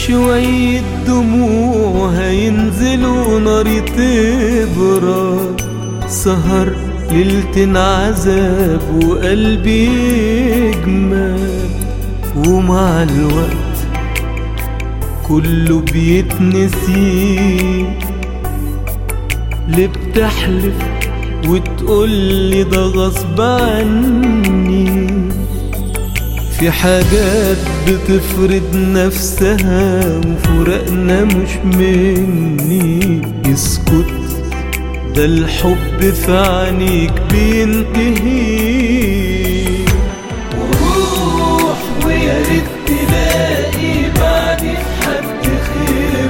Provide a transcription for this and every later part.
شوية دموع هينزلوا نار تبرد سهر ليلة عذاب وقلبي يجمد ومع الوقت كله بيتنسي ليه بتحلف وتقولي ده غصب عني في حاجات بتفرض نفسها وفرقنا مش مني اسكت ده الحب في عينيك بينتهي وروح ويا ريت تلاقي بعدي حد خير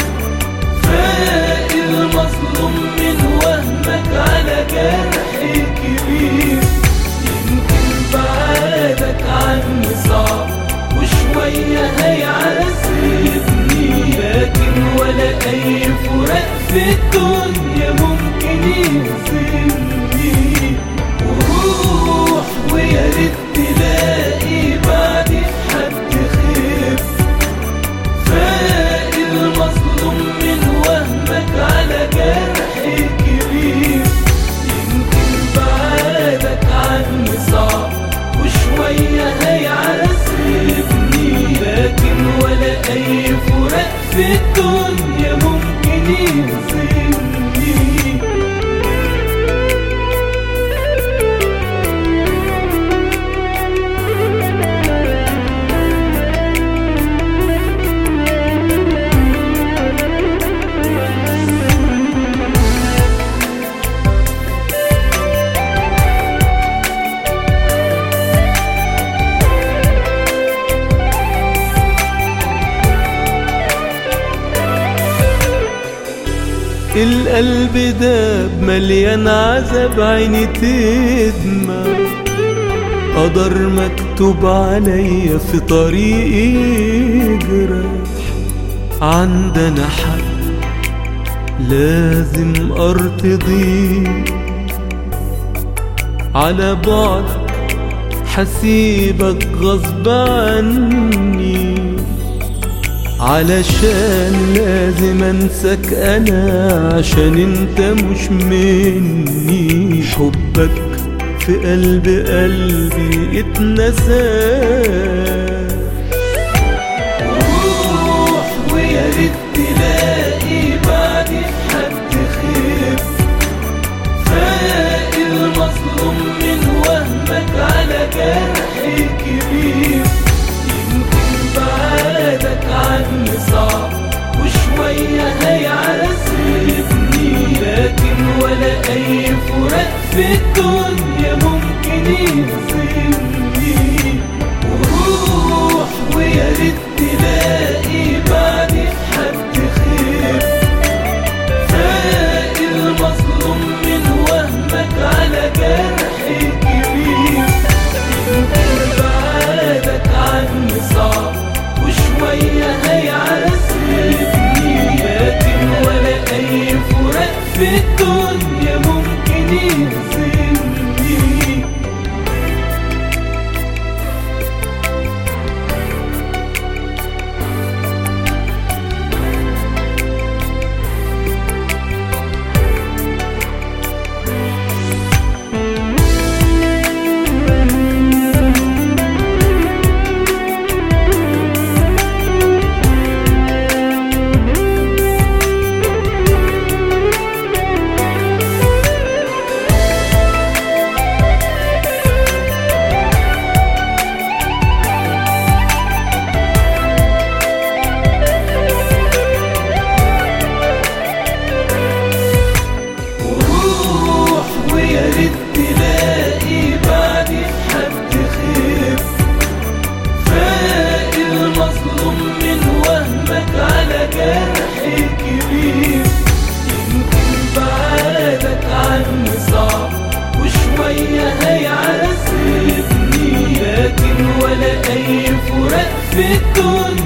فاق المظلوم من وهمك على جرح كبير يمكن بعادك عني صعب وشوية هيعذبني لكن ولا أي فراق في الدنيا ممكن يهزمني وروح ويا ريت تلاقي بعدي حد خير فاق المظلوم من وهمك على جرح كبير يمكن بعادك عني صعب وشوية هيعذبني لكن ولا أي فراق في الدنيا ممكن يهزمني القلب داب مليان عذاب عيني تدمع قدر مكتوب عليا في طريقي جرح عندنا حق لازم ارتضي على بعد حسيبك غصب عني علشان لازم انساك انا عشان انت مش مني حبك في قلب قلبي اتنسى وروح ويا ريت تلاقي بعدي حد خير فاق المظلوم من وهمك على جرح كبير يمكن بعادك عني صعب وشوية هيعذبني لكن ولا أي فراق في الدنيا ممكن يهزمني وروح ويا ريت تلاقي بعدي حد خير فاق المظلوم من وهمك على جرح كبير يمكن بعادك عني صعب وشوية هيعذبني لكن ولا أي فراق في الدنيا ممكن يهزمني وروح ويا ريت تلاقي بعدي حد خير فاق المظلوم من وهمك على جرح كبير يمكن بعادك عني صعب وشوية هيعذبني لكن ولا أي فراق في الدنيا